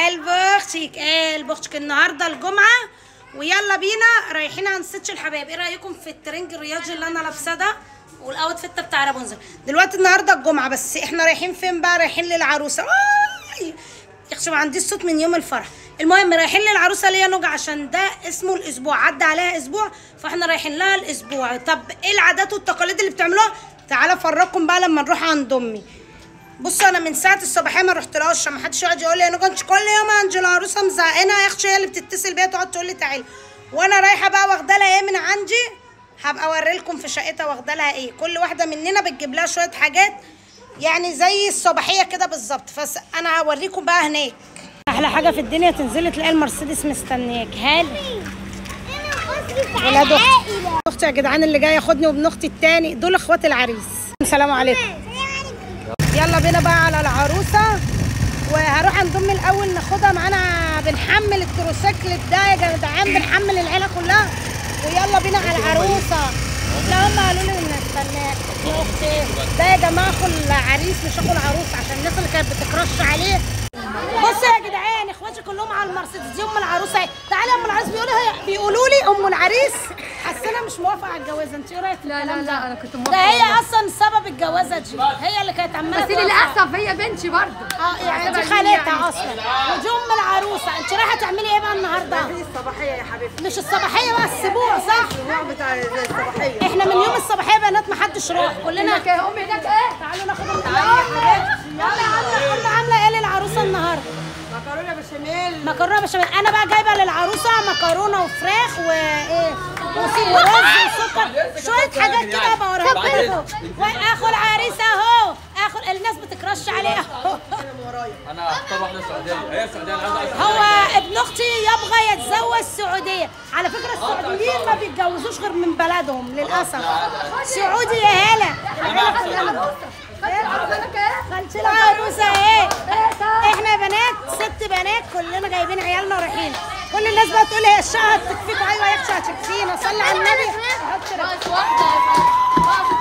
قلب اختك قلب اختك النهارده الجمعه ويلا بينا رايحين عند ستش الحبايب ايه رايكم في الترنج الرياضي اللي انا لابساه ده والاوتفيت بتاع رابونزل دلوقتي النهارده الجمعه بس احنا رايحين فين بقى رايحين للعروسه آي! يخشى ما عنديش صوت من يوم الفرح المهم رايحين للعروسه ليا نوجع عشان ده اسمه الاسبوع عدى عليها اسبوع فاحنا رايحين لها الاسبوع طب ايه العادات والتقاليد اللي بتعملوها تعالى افرجكم بقى لما نروح عند امي بصوا انا من ساعه الصباحيه ما رحت لهاش عشان ما حدش يقعد يقول لي انا كنت كل يوم عند العروسه مزهقينها يا اختي هي اللي بتتصل بيا تقعد تقول لي تعالي وانا رايحه بقى واخده لها ايه من عندي هبقى اوري لكم في شقتها واخده لها ايه كل واحده مننا بتجيب لها شويه حاجات يعني زي الصباحيه كده بالظبط بس انا هوريكم بقى هناك احلى حاجه في الدنيا تنزلي تلاقي المرسيدس مستنياك هاني ولاد اختي اختي يا جدعان اللي جاي ياخدني وابن اختي التاني دول اخوات العريس السلام عليكم يلا بينا بقى على العروسه وهروح عند امي الاول ناخدها معانا بنحمل التروسيكل ده يا جدعان بنحمل العيله كلها ويلا بينا على العروسه لا هم قالوا لي نستناك يا اختي ده يا جماعه اخو العريس مش اخو العروس عشان الناس اللي كانت بتكرش عليه بصوا يا جدعان اخواتي كلهم على المرسيدس دي ام العروسه اهي تعالي يا ام العريس بيقولوا هي بيقولوا لي ام العريس حسنا مش موافقه على الجوازه انت ايه رايك في لا لا الكلام لا ده؟ انا كنت ده موافقه هي والله. اصلا سبب الجوازه دي هي اللي كانت عماله بس توافق. للاسف هي بنتي برضه اه يعني دي بعتبر خالتها يعني. اصلا ودي ام العروسه انت رايحه تعملي ايه بقى النهارده؟ الصباحية يا حبيبتي مش الصباحيه بقى السبوع صح؟ النوع بتاع زي الصباحية احنا من يوم الصباحيه بنات ما حدش راح كلنا هناك ايه امي هناك ايه تعالوا ناخد تعالي يلا عامله كل عامله ايه للعروسه النهارده؟ مكرونة بشاميل مكرونه بشاميل انا بقى جايبه للعروسه مكرونه وفراخ وايه وسي- ورز وسكر شويه حاجات كده بوريها لكم واخو العريس اهو اخو الناس بتكرش عليه اهو انا اختار واحده سعوديه هي سعوديه انا عايز هو ابن اختي يبغى يتزوج سعوديه على فكره السعوديين ما بيتجوزوش غير من بلدهم للاسف سعودي يا هلا هناك ايه خالتي العروسه ايه احنا يا بنات ست بنات كلنا جايبين عيالنا ورايحين كل الناس بقى تقول هي الشقه هتكفيكوا ايوه يا اختي هتكفينا صلي على النبي بس واحده